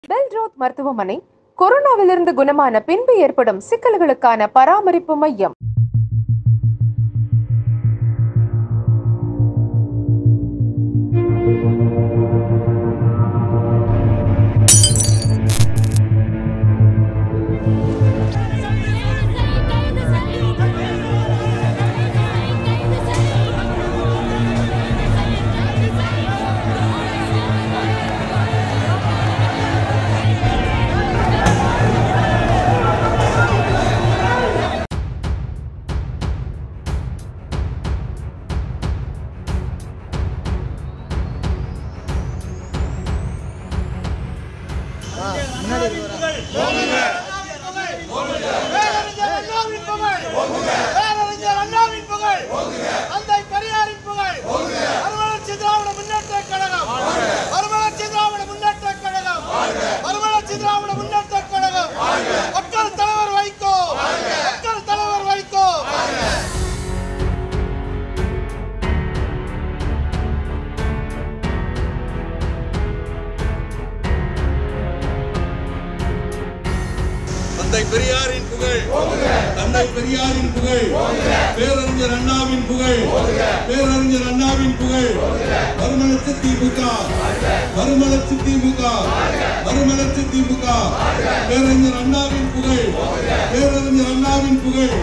பெல்ரோத் மருத்துவமனை கொரோனாவிலிருந்து குணமான பின்பு ஏற்படும் சிக்கல்களுக்கான பராமரிப்பு மையம் பேரறிஞர் அண்ணாவின் புகழ் பேரறிஞர் அண்ணாவின் புகழ் தந்தை பெரியாரின் புகழ் மறுமலர்ச்சி திராவிட முன்னேற்ற கழகம் மறுமலர்ச்சி திராவிட முன்னேற்ற கழகம் மறுமலர்ச்சி திராவிட முன்னேற்ற கழகம் மக்கள் தலைவர் வைகோ மக்கள் தலைவர் வைகோ தந்தை பெரியாரின் புகழ் தந்தை பெரியாரின் புகழ் பேரறிஞர் அண்ணாவின் புகழ் பேரறிஞர் அண்ணாவின் புகழ் மறுமலர்ச்சி திமுக மறுமலர்ச்சி திமுக மறுமலர்ச்சி திமுக பேரறிஞர் அண்ணாவின் புகழ் பேரறிஞர் அண்ணாவின் புகழ்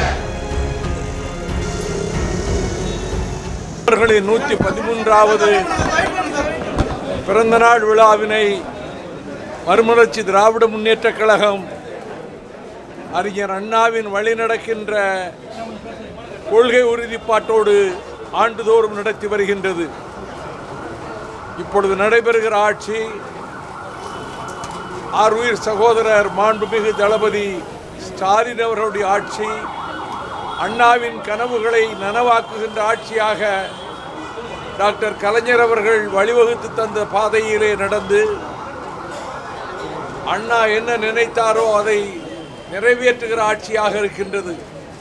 அவர்களின் நூற்றி பதிமூன்றாவது பிறந்த நாள் விழாவினை மறுமலர்ச்சி திராவிட முன்னேற்றக் கழகம் அறிஞர் அண்ணாவின் வழிநடக்கின்ற கொள்கை உறுதிப்பாட்டோடு ஆண்டுதோறும் நடத்தி வருகின்றது இப்பொழுது நடைபெறுகிற ஆட்சி ஆறுயிர் சகோதரர் மாண்புமிகு தளபதி ஸ்டாலின் அவர்களுடைய ஆட்சி அண்ணாவின் கனவுகளை நனவாக்குகின்ற ஆட்சியாக டாக்டர் கலைஞர் அவர்கள் வழிவகுத்து தந்த பாதையிலே நடந்து அண்ணா என்ன நினைத்தாரோ அதை நிறைவேற்றுகிற ஆட்சியாக இருக்கின்றது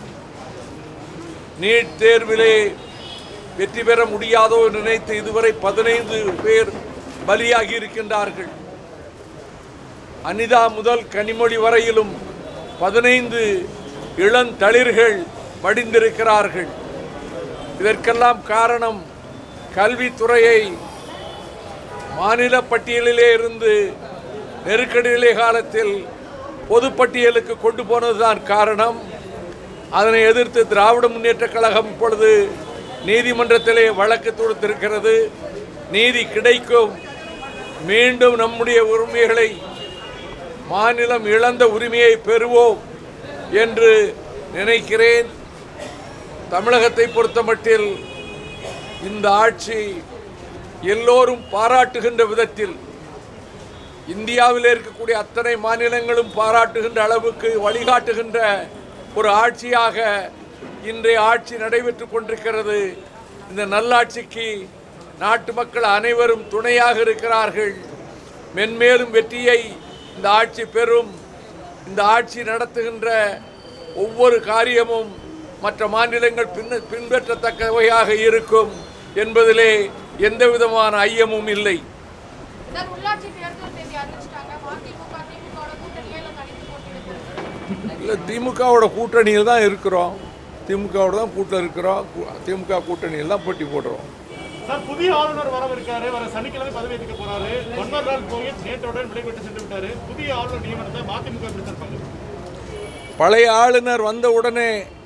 நீட் தேர்விலே வெற்றி பெற முடியாதோ நினைத்து இதுவரை பதினைந்து பேர் பலியாகி இருக்கின்றார்கள் அனிதா முதல் கனிமொழி வரையிலும் பதினைந்து இளந்தளிர்கள் மடிந்திருக்கிறார்கள் இதற்கெல்லாம் காரணம் கல்வித்துறையை மாநில பட்டியலிலே இருந்து நெருக்கடியிலே காலத்தில் பொதுப்பட்டியலுக்கு கொண்டு போனதுதான் காரணம் அதனை எதிர்த்து திராவிட முன்னேற்றக் கழகம் இப்பொழுது நீதிமன்றத்திலே வழக்கு தொடுத்திருக்கிறது நீதி கிடைக்கும் மீண்டும் நம்முடைய உரிமைகளை மாநிலம் இழந்த உரிமையை பெறுவோம் என்று நினைக்கிறேன் தமிழகத்தை பொறுத்தமட்டில் இந்த ஆட்சி எல்லோரும் பாராட்டுகின்ற விதத்தில் இந்தியாவில் இருக்கக்கூடிய அத்தனை மாநிலங்களும் பாராட்டுகின்ற அளவுக்கு வழிகாட்டுகின்ற ஒரு ஆட்சியாக இன்றைய ஆட்சி நடைபெற்றுக் கொண்டிருக்கிறது இந்த நல்லாட்சிக்கு நாட்டு மக்கள் அனைவரும் துணையாக இருக்கிறார்கள் மென்மேலும் வெற்றியை இந்த ஆட்சி பெறும் இந்த ஆட்சி நடத்துகின்ற ஒவ்வொரு காரியமும் மற்ற மாநிலங்கள் பின் பின்பற்றத்தக்கவையாக இருக்கும் என்பதிலே எந்த விதமான ஐயமும் இல்லை சார் உள்ளாட்சி தேர்தல் தேதி அறிவிச்சிட்டாங்க மதிமுக திமுக கூட்டணியே இல்ல தனித்து போட்டியிடுது இல்லை திமுகவோட கூட்டணியில் தான் இருக்கிறோம் திமுகவோட தான் கூட்டம் இருக்கிறோம் கு- திமுக கூட்டணியில் தான் போட்டி போடுறோம் சார் புதிய ஆளுநர் வரவிருக்காரு வர சனிக்கிழமை பதவியேற்க போறாரு பன்வாரிலால் புரோஹித் நேற்றுடன் விடைபெற்று சென்று விட்டாரு புதிய ஆளுநர் நியமனத்தை மதிமுக பிடிச்சிருப்பாங்க பழைய ஆளுநர் வந்த உடனே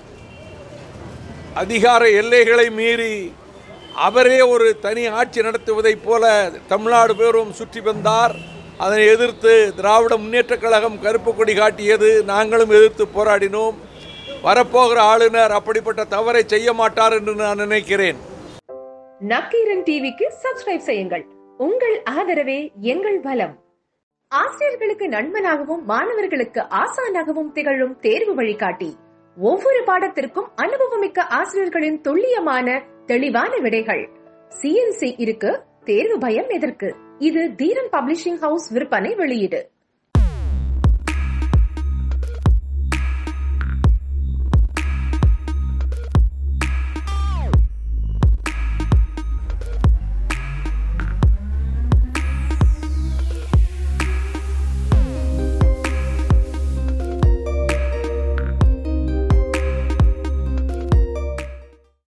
அதிகார எல்லைகளை மீறி அவரே ஒரு தனி ஆட்சி நடத்துவதைப் போல தமிழ்நாடு பேரும் சுற்றி வந்தார் அதனை எதிர்த்து திராவிட முன்னேற்றக் கழகம் கருப்பு கொடி காட்டியது நாங்களும் எதிர்த்து போராடினோம் வரப்போகிற ஆளுநர் அப்படிப்பட்ட தவறை செய்ய மாட்டார் என்று நான் நினைக்கிறேன் நக்கீரன் டிவிக்கு சப்ஸ்கிரைப் செய்யுங்கள் உங்கள் ஆதரவே எங்கள் பலம் ஆசிரியர்களுக்கு நண்பனாகவும் மாணவர்களுக்கு ஆசானாகவும் திகழும் தேர்வு வழிகாட்டி ஒவ்வொரு பாடத்திற்கும் அனுபவமிக்க ஆசிரியர்களின் துல்லியமான தெளிவான விடைகள் சிஎன்சி இருக்கு தேர்வு பயம் எதற்கு இது தீரன் பப்ளிஷிங் ஹவுஸ் விற்பனை வெளியீடு